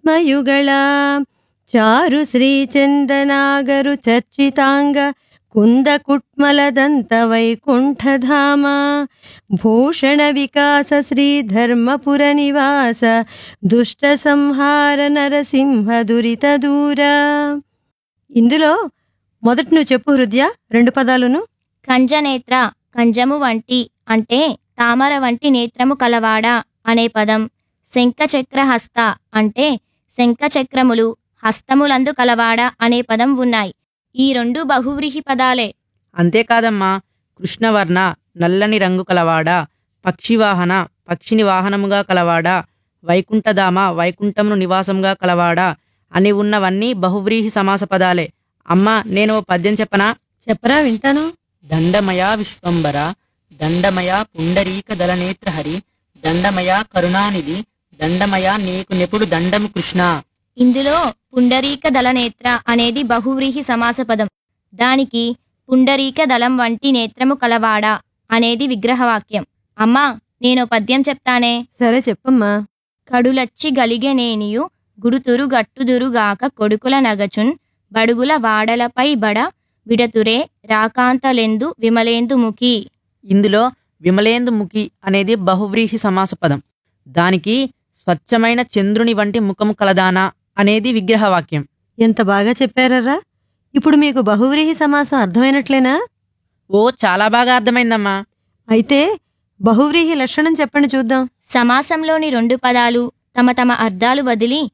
పద్మయుಗಳ చారు శ్రీచందనాగరు చర్చితాంగ కుంద కుట్మలదంత వైకుంఠధామ భూషణ వికాస శ్రీధర్మపుర నివాస దుష్ట సంహార నరసింహ దురిత దూర ఇందులో మొదటి నువ్వు చెప్పు హృదయ రెండు పదాలును కంజనేత్ర కంజము వంటి అంటే తామర వంటి నేత్రము కలవాడా అనే పదం శంఖచక్ర హస్త అంటే శంఖచక్రములు హస్తములందు కలవాడా అనే పదం ఉన్నాయి ఈ రెండు బహువ్రీహి పదాలే అంతేకాదమ్మా కృష్ణవర్ణ నల్లని రంగు కలవాడా పక్షివాహన పక్షిని వాహనముగా కలవాడా వైకుంఠధామ వైకుంఠమును నివాసంగా కలవాడా అని ఉన్నవన్నీ బహువ్రీహి సమాస పదాలే అమ్మా నేను ఓ పద్యం చెప్పనా చెప్పరా వింటాను దండమయా విశ్వంబర దండమయా పుండరీక దళనేత్రహరి దండమయా కరుణానిధి దండమయా నీకు నెపుడు దండము కృష్ణ ఇందులో పుండరీక దళనేత్ర అనేది బహువ్రీహి సమాస పదం దానికి పుండరీక దళం వంటి నేత్రము కలవాడా అనేది విగ్రహవాక్యం అమ్మా నేను పద్యం చెప్తానే సరే చెప్పమ్మా కడులచ్చి గలిగెనేనియు గుడుతురు గట్టుదురుగాక కొడుకుల నగచున్ బడుగుల వాడలపై బడ విడతురే రాకాంతలెందు విమలేందు ముఖి ఇందులో విమలేందు ముఖి అనేది బహువ్రీహి సమాస పదం దానికి స్వచ్ఛమైన చంద్రుని వంటి ముఖము కలదానా అనేది విగ్రహవాక్యం ఎంత బాగా చెప్పారరా ఇప్పుడు మీకు బహువ్రీహి సమాసం అర్థమైనట్లేనా ఓ చాలా బాగా అర్థమైందమ్మా అయితే బహువ్రీహి లక్షణం చెప్పండి చూద్దాం సమాసంలోని రెండు పదాలు తమ తమ అర్థాలు వదిలి